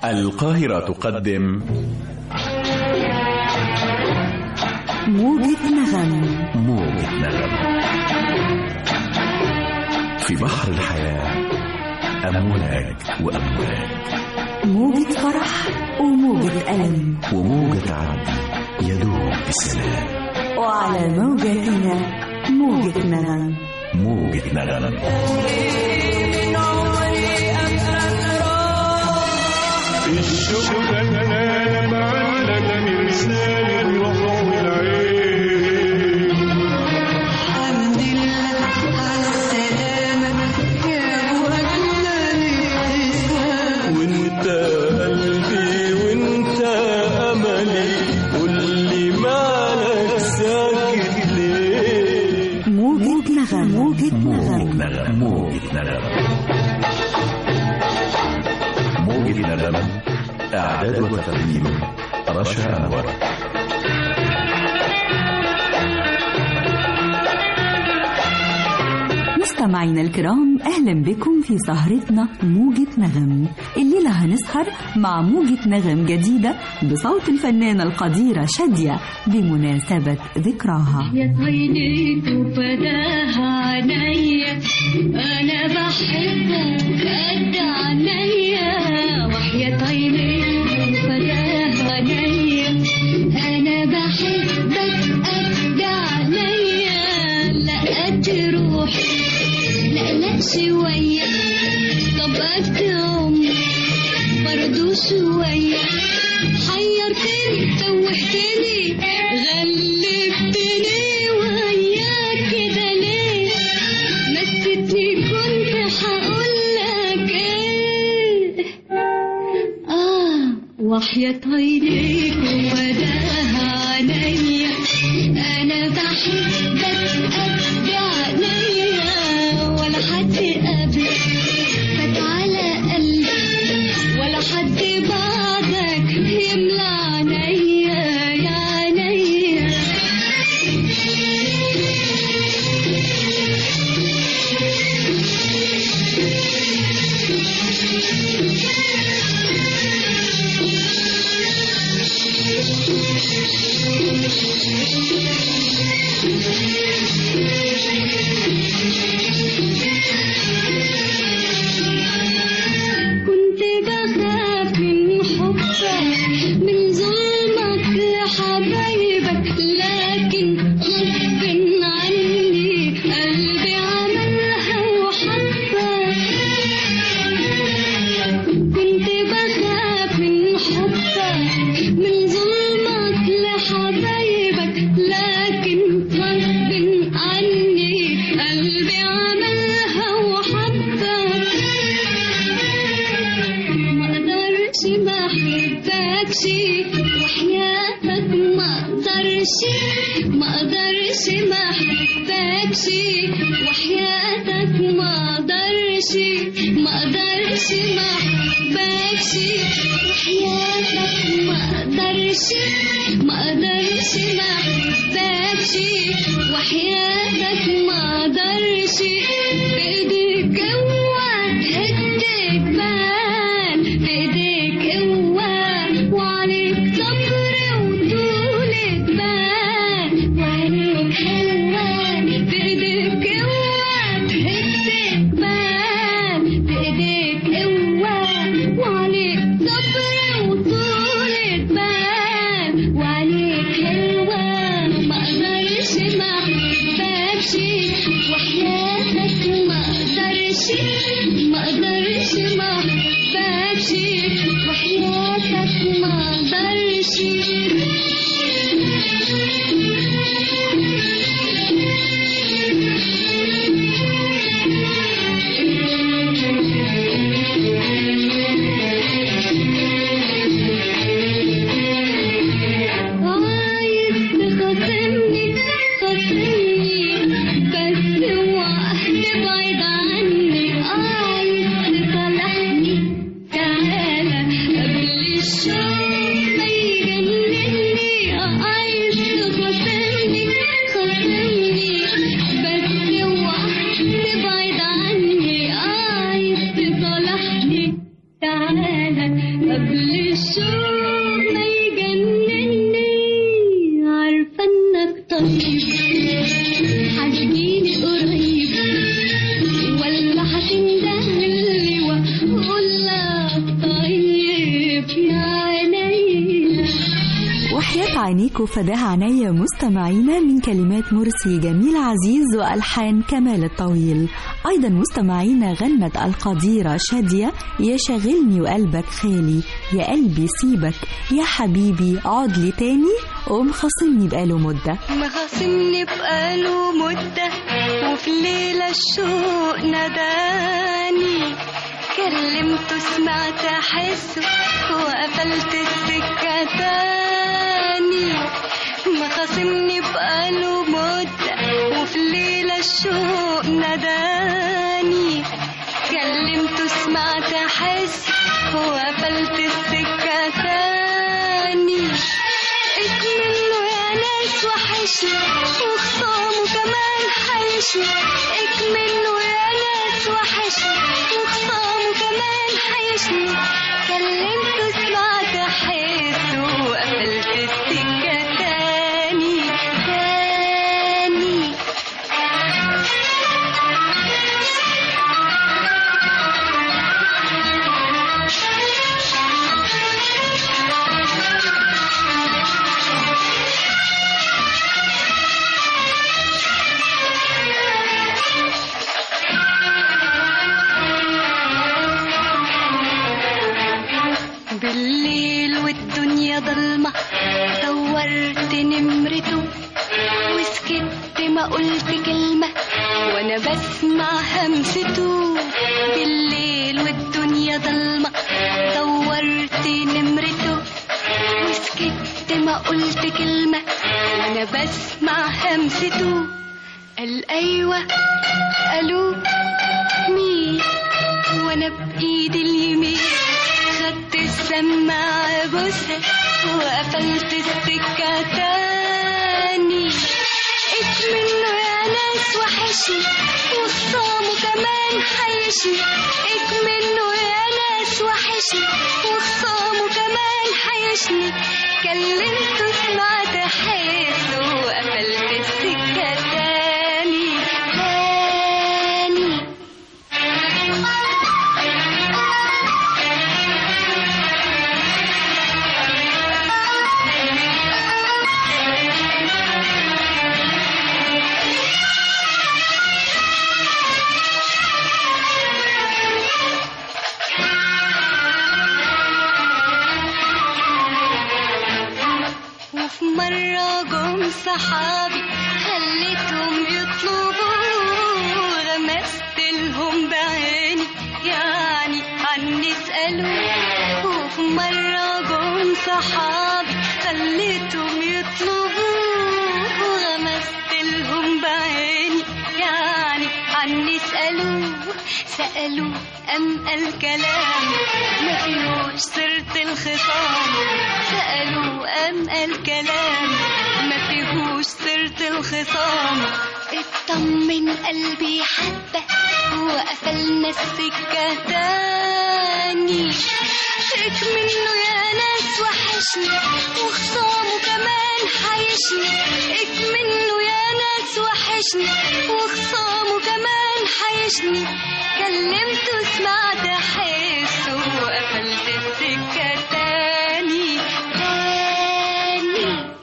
القاهرة تقدم موجة نغم موجة نغم في بحر الحياة أمواج وأمواج موجة فرح وموجة ألم وموجة عدل يدوب بسلام وعلى موجتنا موجة نغم موجة نغم الشوق انا معلق من لسان الروح والعين الحمد لله على السلامة يا أبو أجمل ابتسام وانت قلبي وانت املي قول لي مالك ساكت ليه موجة نغم موجة موجة نغم نغم موجة نغم موجة نغم إعداد وتقديم رشا أنور مستمعينا الكرام أهلا بكم في سهرتنا موجة نغم الليلة هنسهر مع موجة نغم جديدة بصوت الفنانة القديرة شادية بمناسبة ذكراها يا طينك وفداها عينيا انا بحبك قد عينيا وحياة عينيك وفداها عينيا انا بحبك قد عينيا لا قد روحي لا لا شوية طب قد عمري برضو شوية حيرتني توهتني غلبتني وياك كده ليه نسيتني كنت هقولك ايه اه وحياة عينيك ووداها عينيا انا بحبك قد عينيا ولا حد قبلك فات على قلبي ولا حد بعدك يملى عينيا يا عينيا كنت بخاف من حبك من ظلمك لحبايبك لكن غصب عني قلبي عملها وحبك كنت بخاف من حبك من ظلمك لحبايبك لكن غصب عني قلبي عملها وحبك ما اقدرش ما احبكش وحياتك ما اقدرش ما اقدرش ما احبكش وحياتك ما اقدرش ما اقدرش ما احبكش وحياتك ما اقدرش ما اقدرش ما احبكش وحياتك ما اقدرش بايديك قوة هديك بال بايديك قوة وعليك صبر وطولة بال وعينيك حلوة بايديك قوة هديك بال بايديك قوة وعليك صبر وطولة بال وعليك حلوة ما اقدرش ما احبكش وحياتك ما اقدرش ما اقدرش ما احبكش وحياتك ما عايز تخاصمني خاصمني بس اوعى تبعد عني عايز تصالحني تعالى قبل الشوق ما يجنني قبل الشوق ما يجنني عارفة انك طيب هتجيني قريب ولا هتندهلي واقول لك طيب يا عينيا وحياة عينيكوا فداها عينيا مستمعينا من كلمات مرسي جميل عزيز وألحان كمال الطويل أيضا مستمعينا غنت القديرة شادية يا شاغلني وقلبك خالي يا قلبي سيبك يا حبيبي عود لي تاني ومخاصمني بقاله مدة مخاصمني بقاله مدة وفي ليلة الشوق نداني كلمته سمعت أحسه وقفلت السكة تاني مخاصمني بقاله مدة وفي ليلة الشوق نداني كلمته سمعت أحسه وقفلت السكة تاني اكمله يا ناس وحشني وخصامه كمان حيشني اكمله يا ناس وحشني وخصامه كمان حيشني كلمته سمعت حسه وقفلت السكة تاني تاني بالليل والدنيا ضلمة دورت نمرته وسكت ما قلت كلمة وانا بسمع همسته بالليل والدنيا ضلمة دورت نمرته وسكت ما قلت كلمة وانا بسمع همسته قال ايوه قالوا مين وانا بايدي اليمين خدت السماعة بوسها وقفلت السكة تاني اكمله يا ناس وحشني وخصامه كمان حيشني اكمله يا ناس وحشني وخصامه كمان حيشني كلمته سمعت حسه وقفلت السكة تاني تاني وفي مرة جم صحابي خليتهم يطلبوا غمست لهم بعيني يعني عني اسألوا وفي مرة جم صحابي خليتهم يطلبوا غمست لهم بعيني يعني عني اسألوا سألوا أم الكلام ما فيهوش سيرة الخصام سألوا أم الكلام ما فيهوش سيرة الخصام اطمن قلبي حبة وقفلنا السكة تاني اكمله يا ناس وحشني وخصامه كمان حيشني اكمله يا ناس وحشني وخصامه كمان حيشني كلمته سمعت حسه وقفلت السكة تاني تاني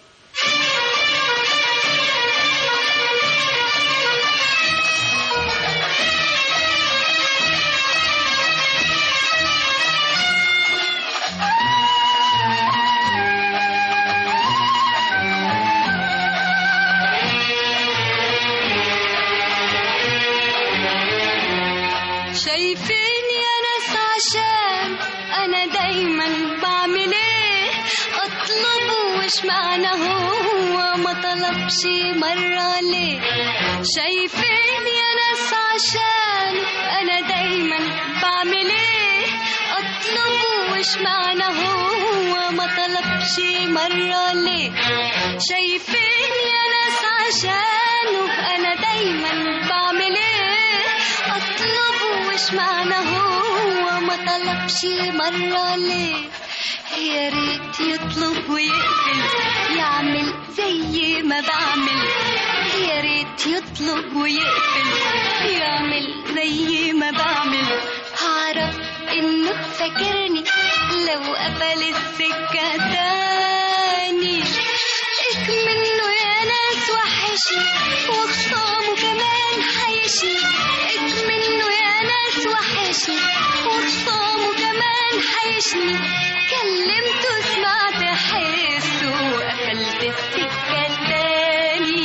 شايفين يا ناس عشان انا دايما بعمل ايه اطلبه وش معنى هو ما طلبش مرة ليه شايفين يا ناس عشان انا دايما بعمل ايه اطلبه وش معنى هو ما طلبش مرة ليه شايفين يا ناس عشانه انا دايما بعمل ايه اطلبه وش معنى هو ما طلبش مرة ليه يا ريت يطلب ويقفل يعمل زي ما بعمل يا ريت يطلب ويقفل يعمل زي ما بعمل هعرف انه فاكرني لو قفل السكة تاني اكمنه يا ناس وحشني وخصامه كمان حيشني اكمنه يا ناس وحشني وخصامه كمان حيشني كلمته سمعت حسه وقفلت السكة تاني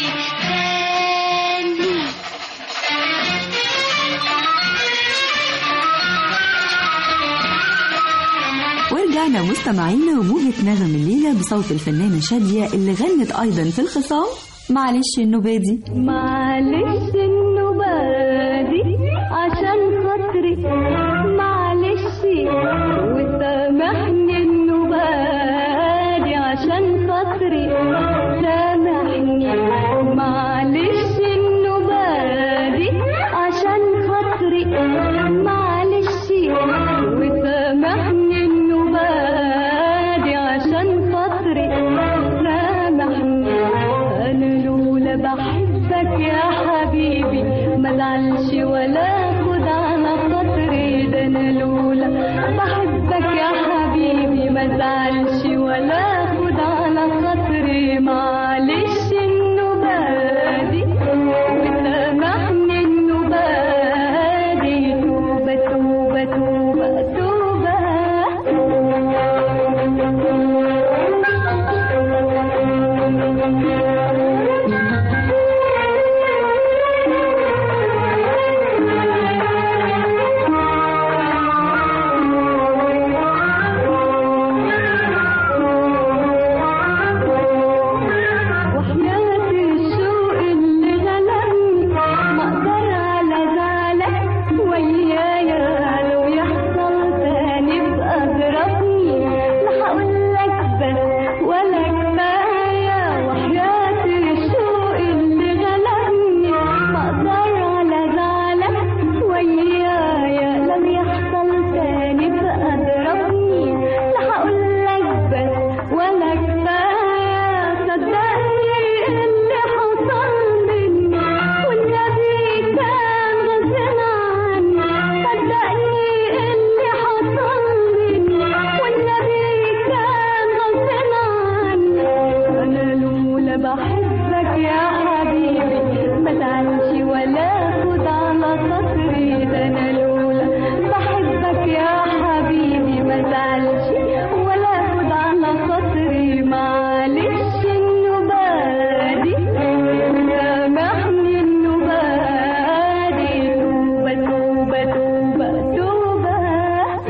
تاني ورجعنا مستمعينا وموجة نغم الليلة بصوت الفنانة شادية اللي غنت أيضا في الخصام معلش النبادي معلش النبادي عشان خاطري معلش وسامحني النبادي عشان خاطري سامحني معلش النبادي عشان خاطري معلش وسامحني النبادي عشان خاطري سامحني انا لولا بحبك يا حبيبي ما زعلش ولا خد على خاطري ده انا لولا بحبك يا حبيبي ما زعلش ولا خد على خاطري معلش النبادي وسامحني النبادي توبة توبة توبة وحياة الشوق اللي غلبني ما اقدر على زعلك ويايا لو يحصل تاني بقى اضربني لا هقولك بس ولا كفاية وحياة الشوق اللي غلبني ما اقدر على زعلك ويايا لو يحصل تاني بقى اضربني لا هقولك بس ولا كفاية صدقني اللي حصل مني والنبي كان غصب عني صدقني اللي حصل مني والنبي كان غصب عني انا لولا بحبك يا حبيبي ما زعلش ولا خد على خاطري ده انا لولا بحبك يا حبيبي ما زعلش ولا خد على خاطري معلش النبادي سامحني النبادي توبة توبة توبة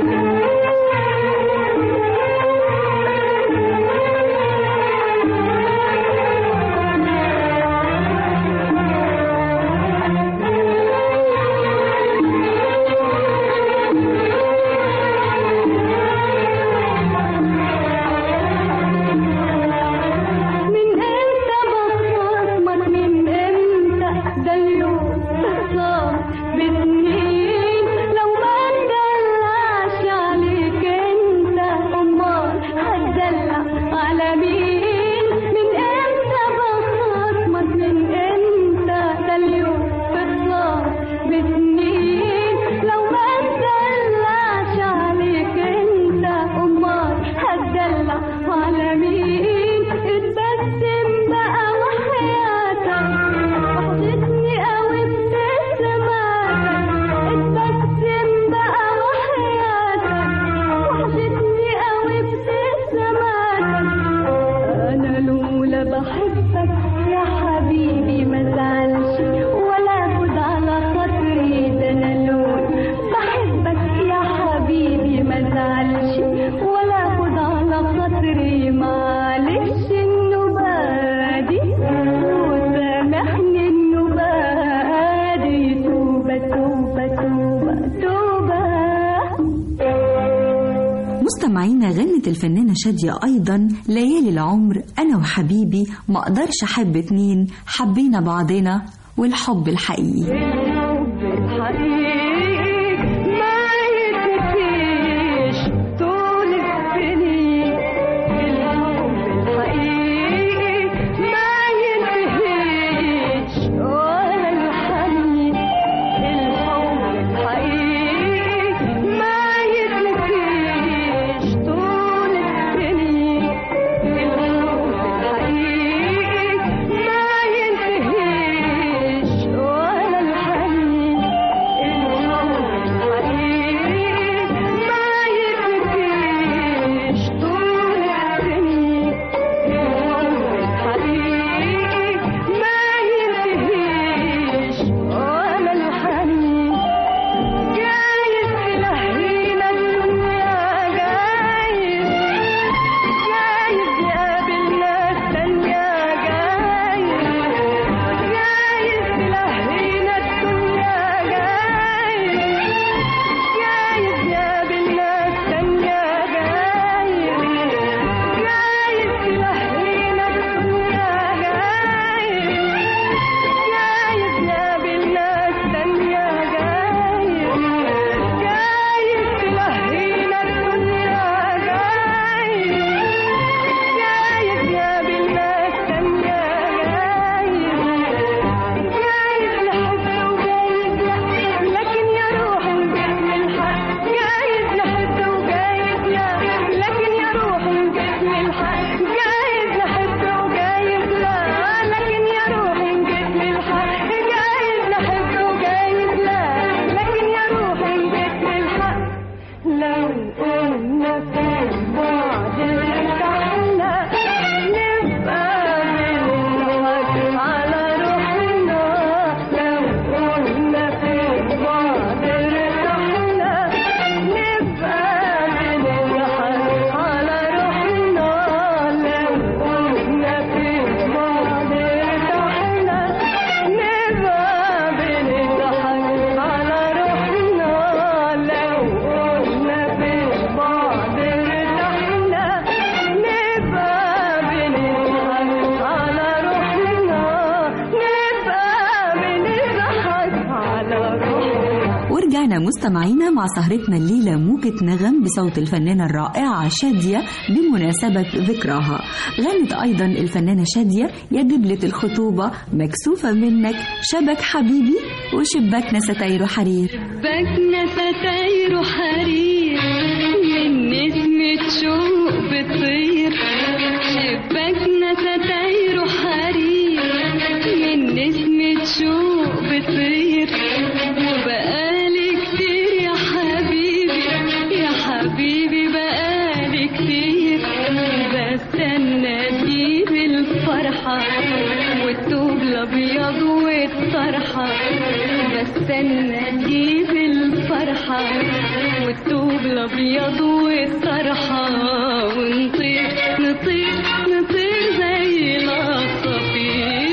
من امتى بخصمك من امتى ده اليوم خصام بسنين لو ما ندلعش عليك انت امال هتدلع على مين من امتى بخصمك من امتى ده اليوم خصام بسنين لو ما ندلعش عليك انت امال هتدلع على مين اتبسم بقى وحياتك وحشتني قوي ابتساماتك اتبسم بقى وحياتك وحشتني قوي ابتساماتك انا لولا بحبك يا حبيبي ما زعلش ولا خد على خاطري ده انا لولا بحبك يا حبيبي ما زعلش ولا خد على خاطري معلش النبادي وسامحني النبادي توبة توبة توبة توبة مستمعينا غنت الفنانة شادية أيضا ليالي العمر أنا وحبيبي ما أقدرش أحب اتنين حبينا بعضنا والحب الحقيقي الحب الحقيقي مستمعينا مع سهرتنا الليلة موجة نغم بصوت الفنانة الرائعة شادية بمناسبة ذكراها غنت أيضا الفنانة شادية يا دبلة الخطوبة مكسوفة منك شبك حبيبي وشباكنا ستاير حرير شباكنا ستاير حرير من نسمة شوق بتطير شباكنا ستاير حرير من نسمة شوق بتطير وبقالي كتير يا حبيبي يا حبيبي بقالي كتير بستنى تجيب الفرحة والثوب الأبيض والطرحة بستنى تجيب الفرحة والثوب الأبيض والطرحة ونطير نطير نطير زي العصافير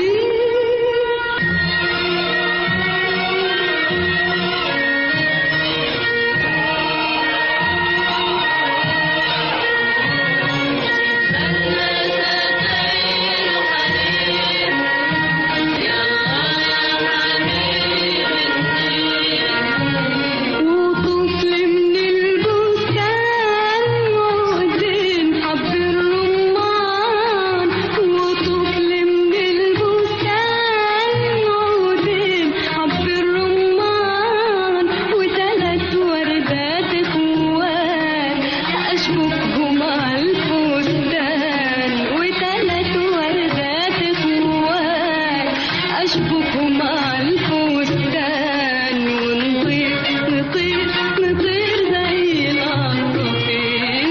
وطفل من البستان وقدين حب الرمان وطفل من البستان وقدين حب الرمان وثلاث وردات اخوان اشبكهم على الفستان وثلاث وردات اخوان اشبكهم على الفستان ونطير نطير نطير زي العصافير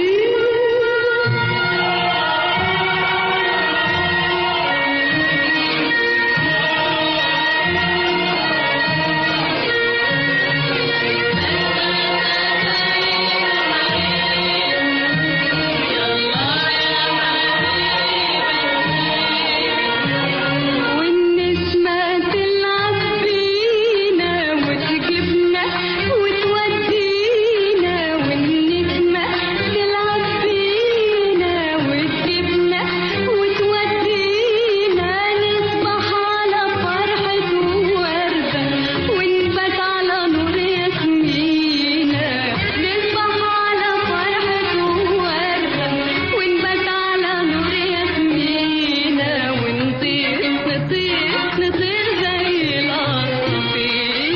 والنسمة تلعب بينا وتجيبنا وتودينا والنسمة تلعب بينا وتجيبنا وتودينا نصبح على فرحة وردة ونبات على نور ياسمينة نصبح على فرحة وردة ونبات على نور ياسمينة ونطير نطير نطير زي العصافير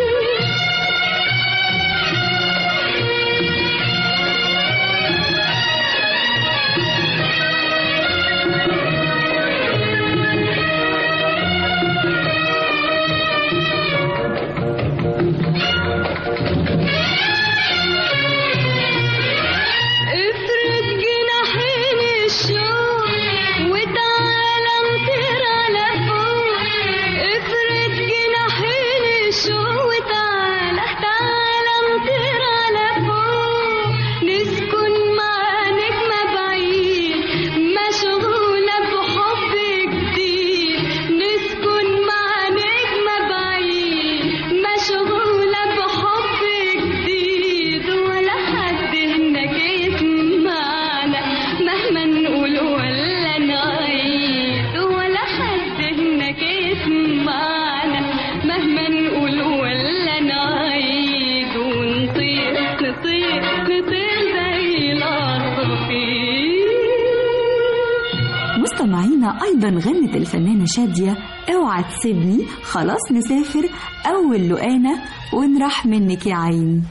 افرد جناحين الشوق وتعالى نطير على فوق افرد جناحين الشوق وتعالى تعالى نطير على فوق نسكن مع نجمة بعيد مشغولة بحب جديد نسكن مع نجمة بعيد مشغولة بحب جديد ولا حد هناك يسمعنا مهما نقول ولا نعيد ولا حد هناك يسمعنا مهما نقول ولا نعيد ونطير نطير نطير زي العصافير مستمعينا أيضا غنت الفنانة شادية اوعى تسيبني خلاص نسافر أول لقانا ونراح منك يا عين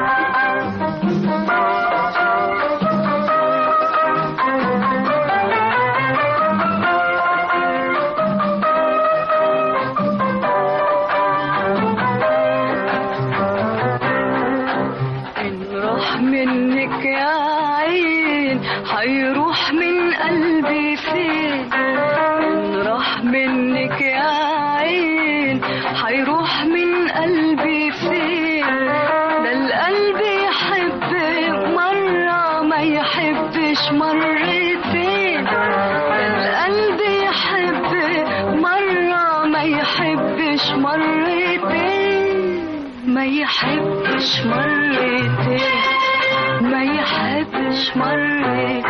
إن راح منك يا عين هيروح من قلبي فين إن راح منك يا عين هيروح من قلبي فين ده القلب يحب مرة ما يحبش مرتين ده القلب يحب مرة ما يحبش مرتين ما يحبش مرتين ما يحبش مرتين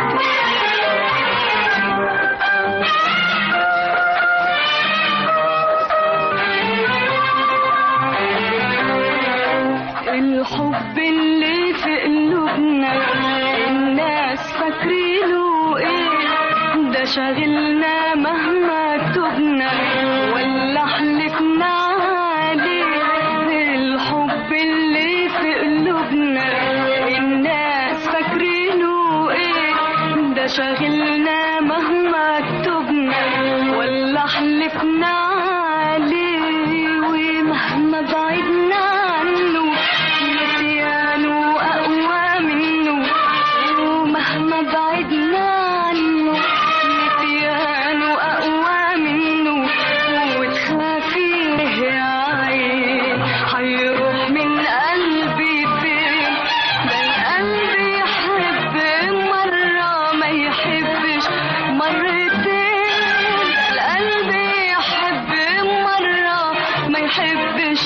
شاغلنا مهما تبنا ولا حلفنا عليه الحب اللي في قلوبنا الناس فاكرينه ايه ده شاغلنا مهما تبنا ولا حلفنا عليه ومهما بعدنا عنه نسيانه أقوى منه ومهما بعدنا عنه نسيانه أقوى منه وتخافي يا عين هيروح من قلبي فين ده القلب يحب مرة ما يحبش مرتين القلب يحب مرة ما يحبش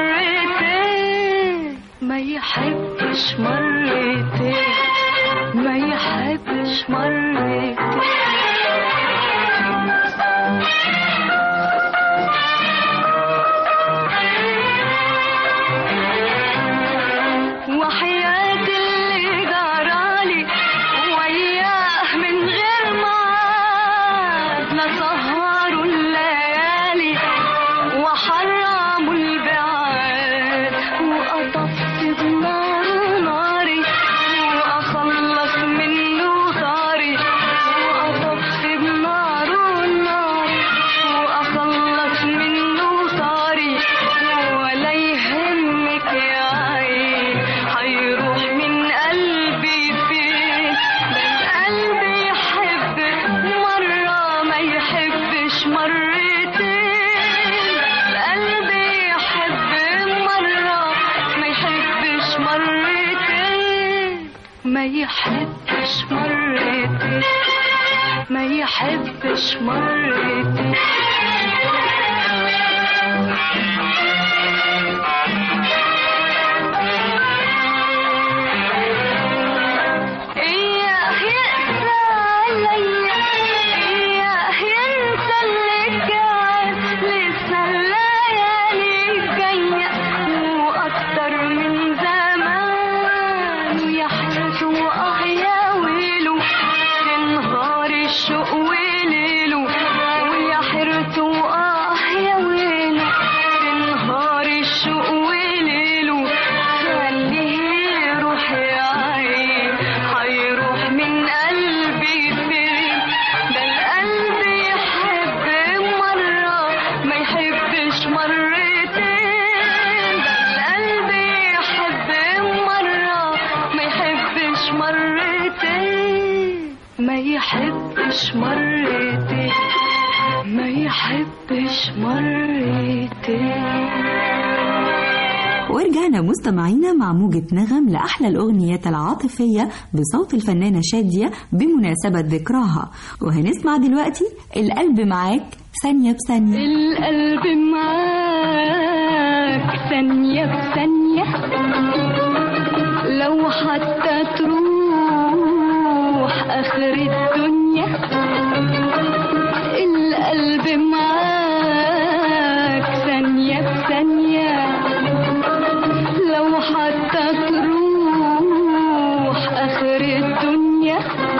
مرتين ما يحبش مرتين ما يحبش مرتين وحياة اللي جرالي وياه من غير ميعاد نسهروا الليالي وحرموا البعاد وأطفت بنار ناري وأخلص منه طاري وأطفت بنار ناري وأخلص منه طاري ولا يهمك يا عين هيروح من قلبي فين ده القلب يحب مرة ما يحبش مرتين القلب يحب مرة ما يحبش مرتين ما يحبش مرتين ما يحبش مرتين إياه يقسى عليا إياه ينسى اللي كان لسه الليالي جاية وأكتر من زمان ويحرس وآه يا ويله تنهار الشوق وليله ويحرس وآه يا ويله تنهار الشوق وليله خليه يروح يا عين هيروح من قلبي فين ده القلب يحب مرة ما يحبش مرتين ده القلب يحب مرة ما يحبش مرتين ما يحبش مرتين ما يحبش مرتين ورجعنا مستمعينا مع موجة نغم لأحلى الأغنيات العاطفية بصوت الفنانة شادية بمناسبة ذكراها وهنسمع دلوقتي القلب معاك ثانية بثانية القلب معاك ثانية بثانية لو حتى تروح آخر الدنيا القلب معاك ثانية بثانية لو حتى تروح آخر الدنيا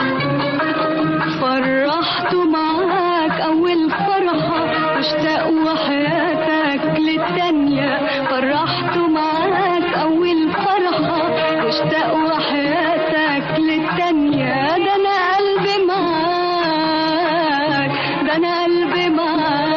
فرحت معاك أول فرحة واشتاق وحياتك للتانية فرحت معاك أول فرحة واشتاق وحياتك للتانية ده أنا قلبي معاك ده أنا قلبي معاك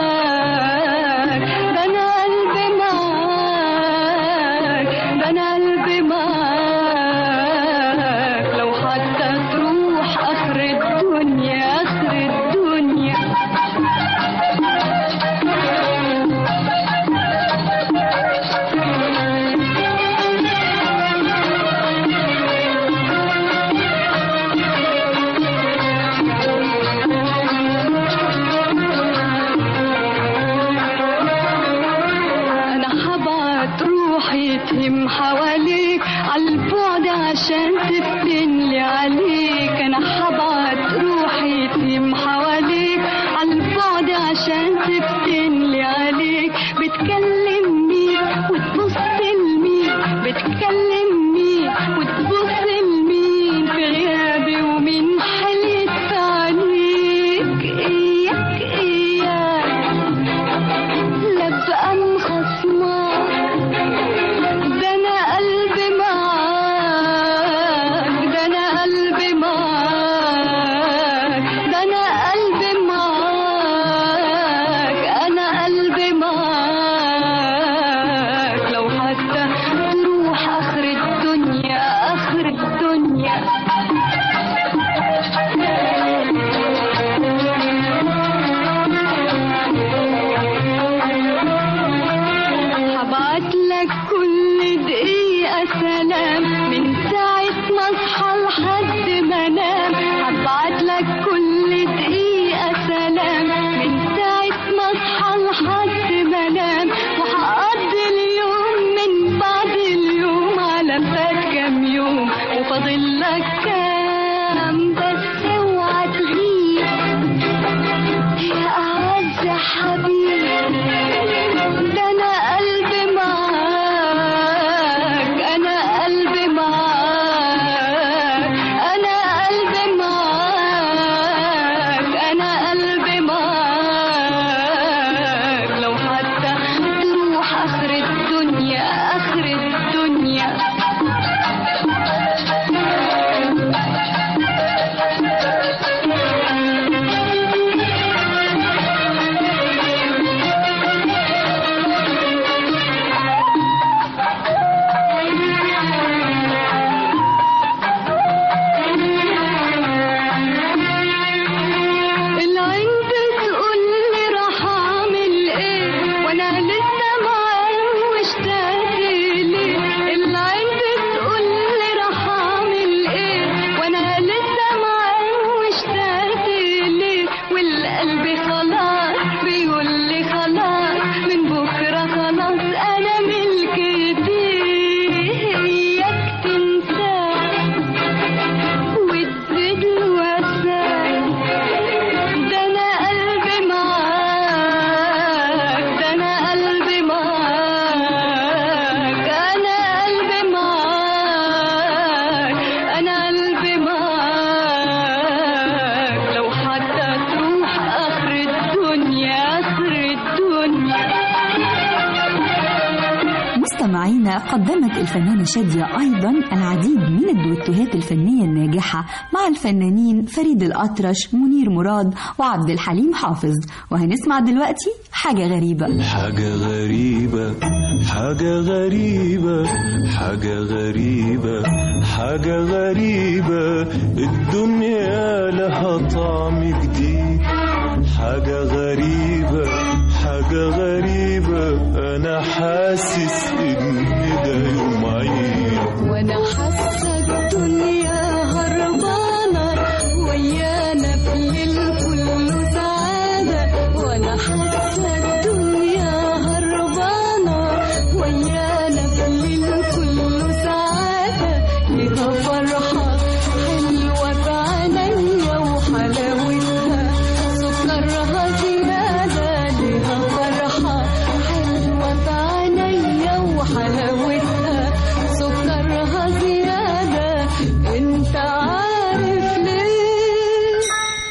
مستمعينا قدمت الفنانة شادية أيضا العديد من الدويتوهات الفنية الناجحة مع الفنانين فريد الأطرش منير مراد وعبد الحليم حافظ وهنسمع دلوقتي حاجة غريبة حاجة غريبة حاجة غريبة حاجة غريبة حاجة غريبة الدنيا لها طعم جديد حاجة غريبة حاجة غريبة أنا حاسس إن ده يوم عيد وانا حاسه الدنيا هربانه ويانا بالليل كله سعاده وانا حاسه الدنيا هربانه ويانا بالليل كله سعاده ليها فرحه حلوه في عينيا وحلاوتها سكرها زياده ليها فرحه حلوه في عينيا وحلاوتها سكرها زيادة انت عارف ليه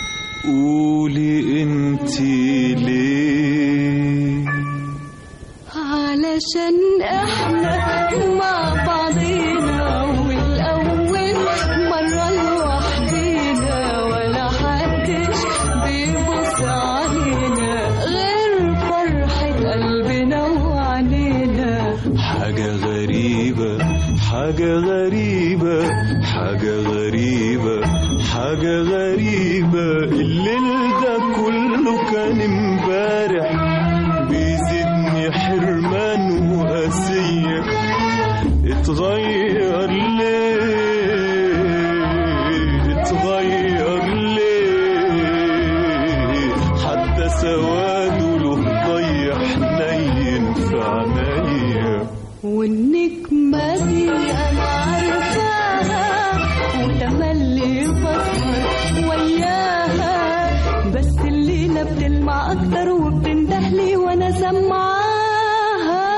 قولي انتي ليه علشان احنا مع بعضينا والاول مرة لوحدينا ولا حدش بيبص علينا غير فرحة قلبنا وعلينا حاجة غريبة حاجة غريبة حاجة غريبة حاجة غريبة الليل ده كله كان امبارح بيزيدني حرمان وقاسية اتغير ليه اتغير ليه حتى سواده له ضيع حنين في عينيا والنجمة دي أنا عارفاها وتملي بسهر وياها بس الليلة بتلمع أكتر وبتندهلي وأنا سمعاها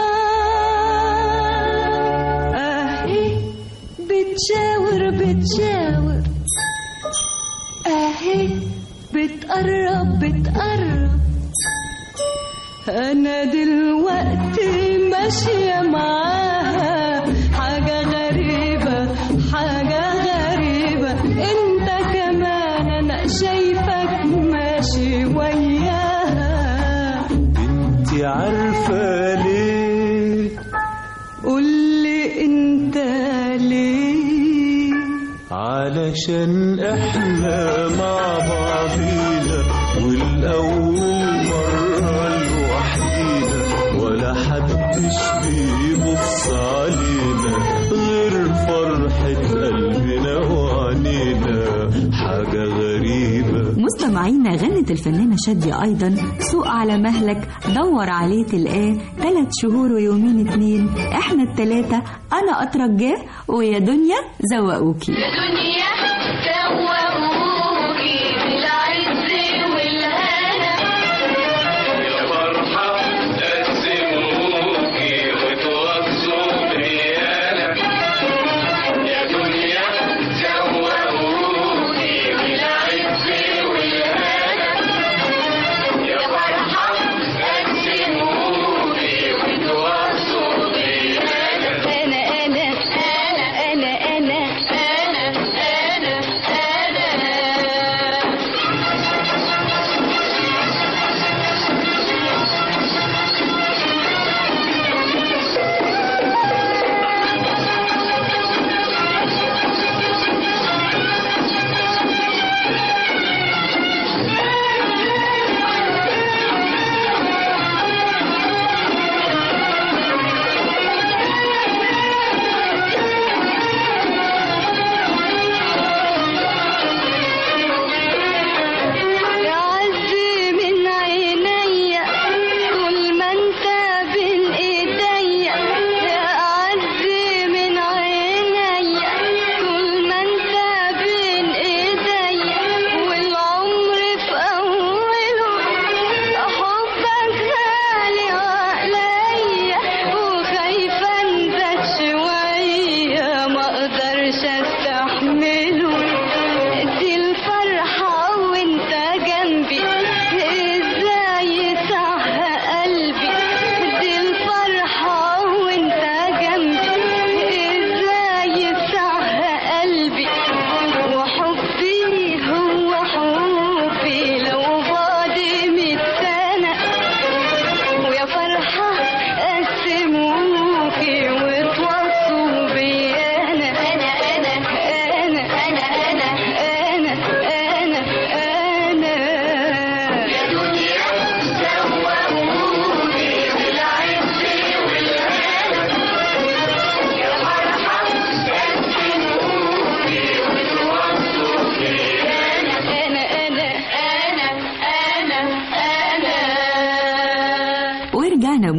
أهي بتشاور بتشاور أهي بتقرب بتقرب أنا دلوقتي ماشية معاها حاجة غريبة حاجة غريبة أنت كمان أنا شايفك ماشي وياها انتي عارفة ليه قولي أنت ليه علشان احنا مع بعضينا والأول مرة لوحدينا ولا حدش بيبص علينا غير فرحة قلبنا وعنينا حاجة غريبة مستمعينا غنت الفنانة شادية أيضا سوق على مهلك دور عليه تلقاه ثلاث شهور ويومين اتنين احنا التلاتة أنا أترجاه ويا دنيا زوقوكي دنيا دوقوكي بالعز والهنا يا فرحة تقسموكي وتوصوا بريالك يا دنيا زوقوكي بالعز والهنا يا فرحة تقسموكي وتوصوا بريالك أنا أنا أنا أنا أنا أنا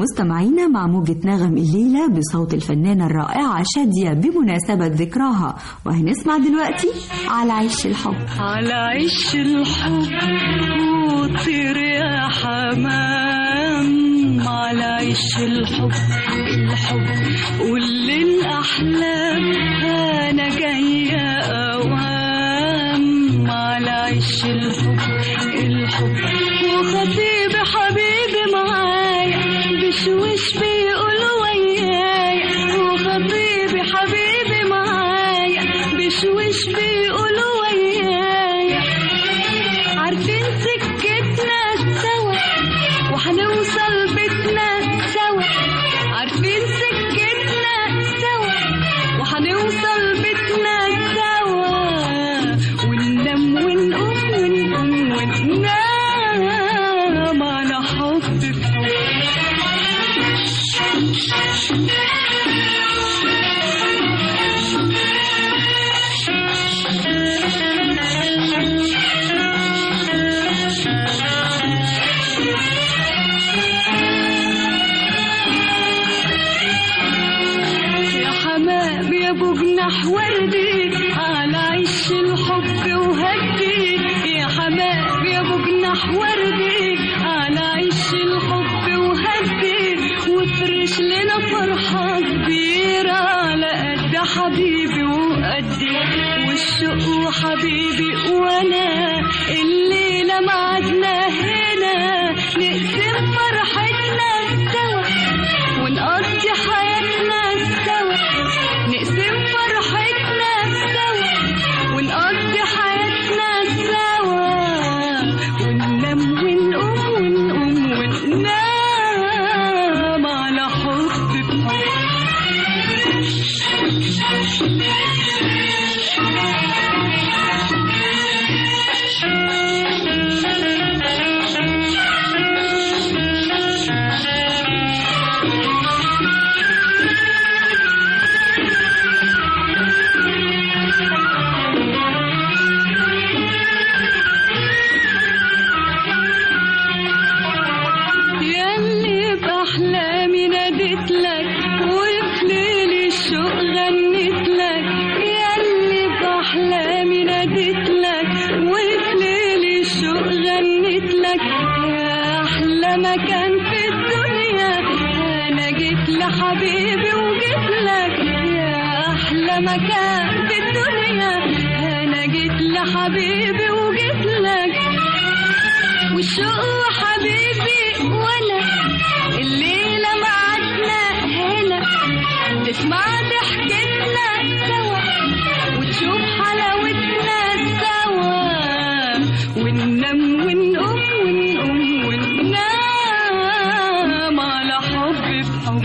مستمعينا مع موجة نغم الليلة بصوت الفنانة الرائعة شادية بمناسبة ذكراها وهنسمع دلوقتي على عش الحب على عش الحب وطير يا حمام على عش الحب الحب قول للأحلام أنا جاية أوام على عش الحب الحب وخطيب حبيبي معايا بشوش بيقول ويايا وخطيبي حبيبي معايا بشوش بيقول ويايا عارفين سكتنا سوا وهنوصل بيتنا سوا عارفين سكتنا سوا وهنوصل بيتنا سوا وننام ونقوم ونقوم وننام على حب في يا حمام يا ابو جناح وردي على عش الحب وهدي يا حمام يا ابو جناح وردي على عش الحب وهدي وافرش لنا فرحة كبيرة على قد حبيبي وقدي والشوق وحبيبي وانا الليلة معدنا هنا نقسم فرحتنا سوا ونقضي حياتنا سوا نقسم فرحتنا سوا ونقضي حياتنا سوا وننام ونقوم ونقوم وننام على حب بحب ياللي بأحلامي ناديت لك وفي ليل الشوق غنيت لك ياللي بأحلامي ناديت لك وفي ليل الشوق غنيت لك يا أحلى مكان في الدنيا أنا جيت لحبيبي وجيت لك يا أحلى مكان في الدنيا أنا جيت لحبيبي وجيت لك والشوق حبيبي وانا الليلة معدنا هنا تسمع ضحكتنا سوا وتشوف حلاوتنا سوا وننام ونقوم ونقوم وننام على حب بحب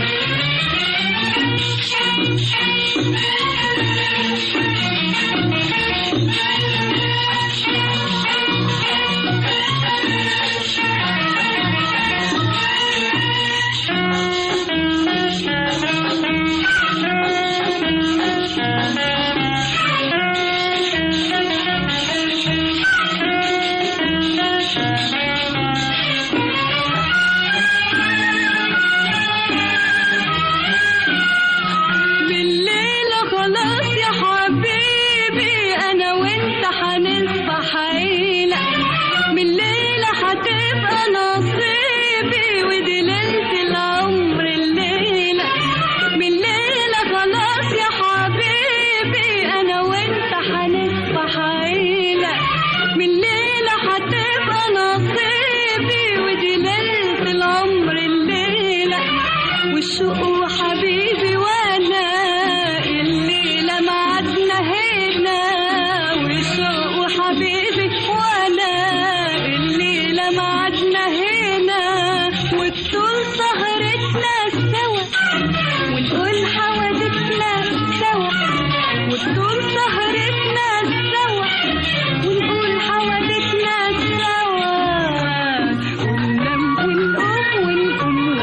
بالليلة خلاص يا حبيبي أنا وأنت هنصبح عيلة بالليلة هتبقى نصيبي ودي ليلة العمر الليلة بالليلة خلاص يا حبيبي أنا وأنت هنصبح عيلة بالليلة هتبقى نصيبي ودي ليلة العمر الليلة والشوق وحبيبي وانا الليلة معدنا هنا والشوق وحبيبي وانا الليلة معدنا هنا والطول سهرتنا سوا ونقول حوادثنا سوا والطول سهرتنا سوا ونقول حوادثنا سوا وننام ونقوم ونقوم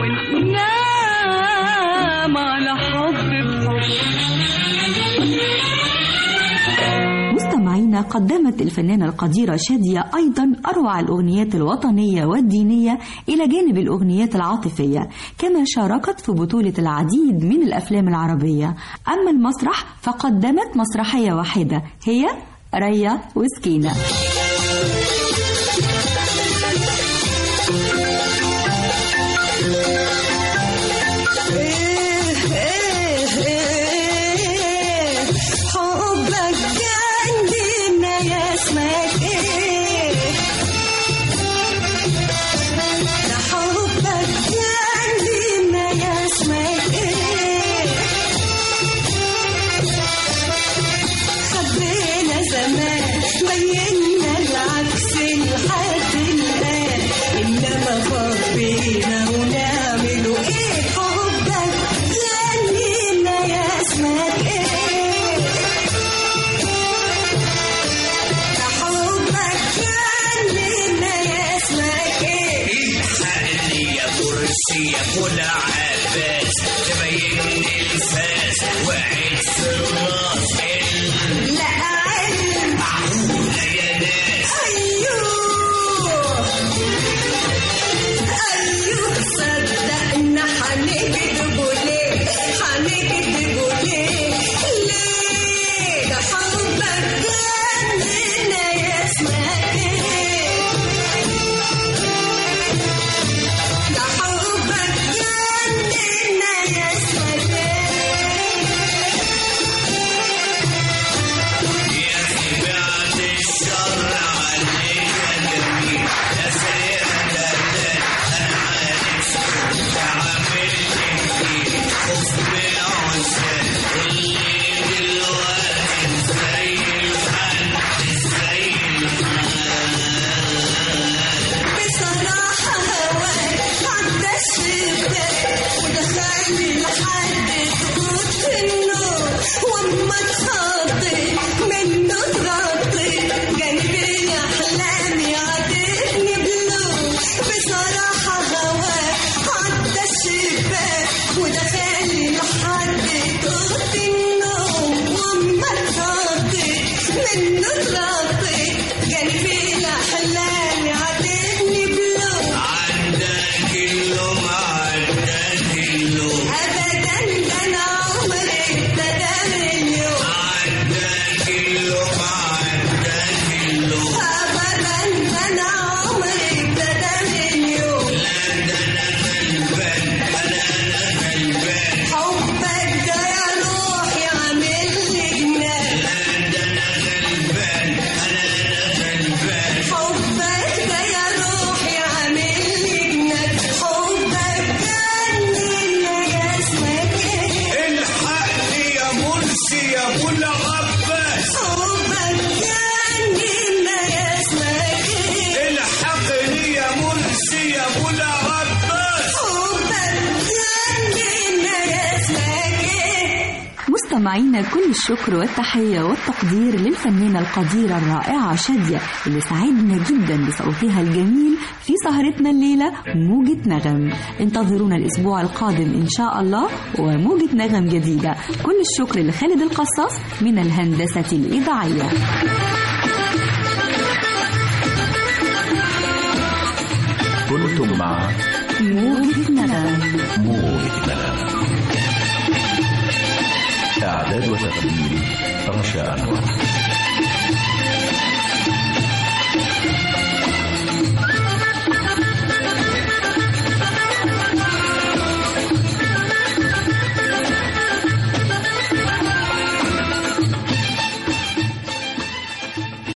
وننام على حب بحب مستمعينا قدمت الفنانة القديرة شادية أيضا أروع الأغنيات الوطنية والدينية إلى جانب الأغنيات العاطفية كما شاركت في بطولة العديد من الأفلام العربية أما المسرح فقدمت مسرحية واحدة هي ريا وسكينة حبك جننا يا اسمك ايه ده حبك جننا يا اسمك ايه حبينا زمان بينا العكس لحد الآن إنما فضينا ونعمله إيه حبك جنينا يا اسمك إيه ده حبك جنينا يا اسمك إيه الحقني يا كرسي يا كل عباس تبين الفاس وعيد في الراس لا علم المعقولة يا ناس أيوه أيوه صدقنا هنكدبوا ليه هنكدبوا ليه ليه ده حبك جننا يا اسمك ايه ده حبك جننا يا اسمك ايه يا أخي بعد الشر عليك جميل يا سيدة دلال أنا عارف تعاملني كتير خوف من عشان اللي دلوقتي زي الحال زي بصراحة هواك عدى الشباك ودخلني لحد تفوت النور واما اتخضيت منه اتغطيت جنبي احلامي عاتبني بلوم بصراحة هواك عدى الشباك ودخلني لحد تفوت النوم واما اتخضيت منه اتغطيت جنبي احلامي عاتبني بلوم عندك اللوم عندك اللوم ابدا ده انا عمري ابتدى من اليوم عندك اللوم عندك اللوم ابدا ده انا عمري ابتدى من اليوم لا ده انا غلبان انا انا غلبان حبك ده يا روحي عامل لي جنان لا ده انا غلبان انا انا غلبان حبك ده يا روحي عامل لي جنان حبك جننا يا اسمك ايه الحقني يا مرسي يا ابو العباس حبك جننا يا اسمك ايه الحقني يا مرسي يا ابو العباس حبك جننا يا اسمك ايه مستمعينا كل الشكر والتحية والتقدير للفنانة القديرة الرائعة شادية اللي سعدنا جدا بصوتها الجميل في سهرتنا الليلة موجة نغم انتظرونا الأسبوع القادم إن شاء الله وموجة نغم جديدة كل الشكر لخالد القصاص من الهندسة الإذاعية كنتم مع موجة نغم موجة نغم إعداد وتقديم رشا أنور